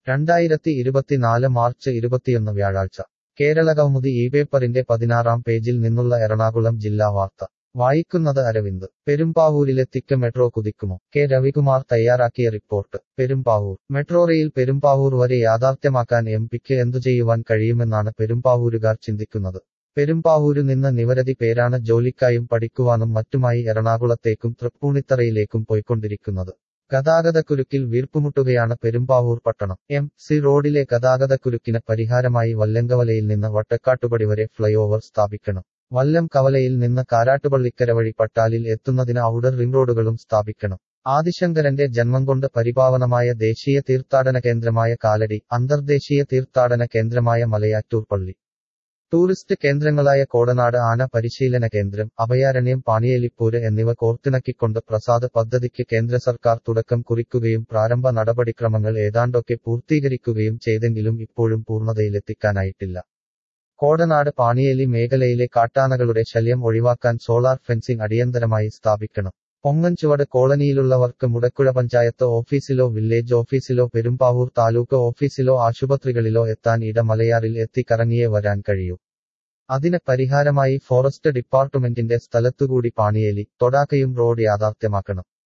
രണ്ടായിരത്തി ഇരുപത്തിനാല് മാർച്ച് ഇരുപത്തിയൊന്ന് വ്യാഴാഴ്ച കേരളകൗമുദി ഈ പേപ്പറിന്റെ പതിനാറാം പേജിൽ നിന്നുള്ള എറണാകുളം ജില്ലാ വാർത്ത വായിക്കുന്നത് അരവിന്ദ് പെരുമ്പാവൂരിലെ തിക്ക് മെട്രോ കുതിക്കുമോ കെ രവികുമാർ തയ്യാറാക്കിയ report Perumbavoor metro rail Perumbavoor വരെ യാഥാർത്ഥ്യമാക്കാൻ എം പിക്ക് എന്തു ചെയ്യുവാൻ കഴിയുമെന്നാണ് പെരുമ്പാവൂരുകാർ ചിന്തിക്കുന്നത് പെരുമ്പാവൂരു നിന്ന് നിരവധി പേരാണ് ജോലിക്കായും പഠിക്കുവാനും മറ്റുമായി എറണാകുളത്തേക്കും തൃപ്പൂണിത്തറയിലേക്കും പോയിക്കൊണ്ടിരിക്കുന്നത് ഗതാഗതക്കുരുക്കിൽ വീർപ്പുമുട്ടുകയാണ് പെരുമ്പാവൂർ പട്ടണം എം സി റോഡിലെ ഗതാഗതക്കുരുക്കിന് പരിഹാരമായി വല്ലങ്കവലയിൽ നിന്ന് വട്ടക്കാട്ടുപടി വരെ ഫ്ലൈ ഓവർ സ്ഥാപിക്കണം വല്ലം കവലയിൽ നിന്ന് കാരാട്ടുപള്ളിക്കര വഴി പട്ടാലിൽ എത്തുന്നതിന് ഔഡർ റിംഗ് റോഡുകളും സ്ഥാപിക്കണം ആദിശങ്കരന്റെ ജന്മം കൊണ്ട് പരിപാവനമായ ദേശീയ തീർത്ഥാടന കേന്ദ്രമായ കാലടി അന്തർദേശീയ തീർത്ഥാടന കേന്ദ്രമായ മലയാറ്റൂർ പള്ളി ടൂറിസ്റ്റ് കേന്ദ്രങ്ങളായ കോടനാട് ആന പരിശീലന കേന്ദ്രം അഭയാരണ്യം പാണിയേലിപ്പൂര് എന്നിവ കോർത്തിണക്കിക്കൊണ്ട് പ്രസാദ് പദ്ധതിക്ക് കേന്ദ്ര സർക്കാർ തുടക്കം കുറിക്കുകയും പ്രാരംഭ നടപടിക്രമങ്ങൾ ഏതാണ്ടൊക്കെ പൂർത്തീകരിക്കുകയും ചെയ്തെങ്കിലും ഇപ്പോഴും പൂർണ്ണതയിലെത്തിക്കാനായിട്ടില്ല കോടനാട് പാണിയേലി മേഖലയിലെ കാട്ടാനകളുടെ ശല്യം ഒഴിവാക്കാൻ സോളാർ ഫെൻസിംഗ് അടിയന്തരമായി സ്ഥാപിക്കണം പൊങ്ങൻചുവട് കോളനിയിലുള്ളവർക്ക് മുടക്കുഴ പഞ്ചായത്ത് ഓഫീസിലോ വില്ലേജ് ഓഫീസിലോ പെരുമ്പാവൂർ താലൂക്ക് ഓഫീസിലോ ആശുപത്രികളിലോ എത്താൻ ഇടമലയാറിൽ എത്തിക്കറങ്ങിയേ വരാൻ കഴിയൂ അതിന് പരിഹാരമായി ഫോറസ്റ്റ് ഡിപ്പാർട്ട്മെന്റിന്റെ സ്ഥലത്തുകൂടി പാണിയേലി തൊടാക്കയും റോഡ് യാഥാർത്ഥ്യമാക്കണം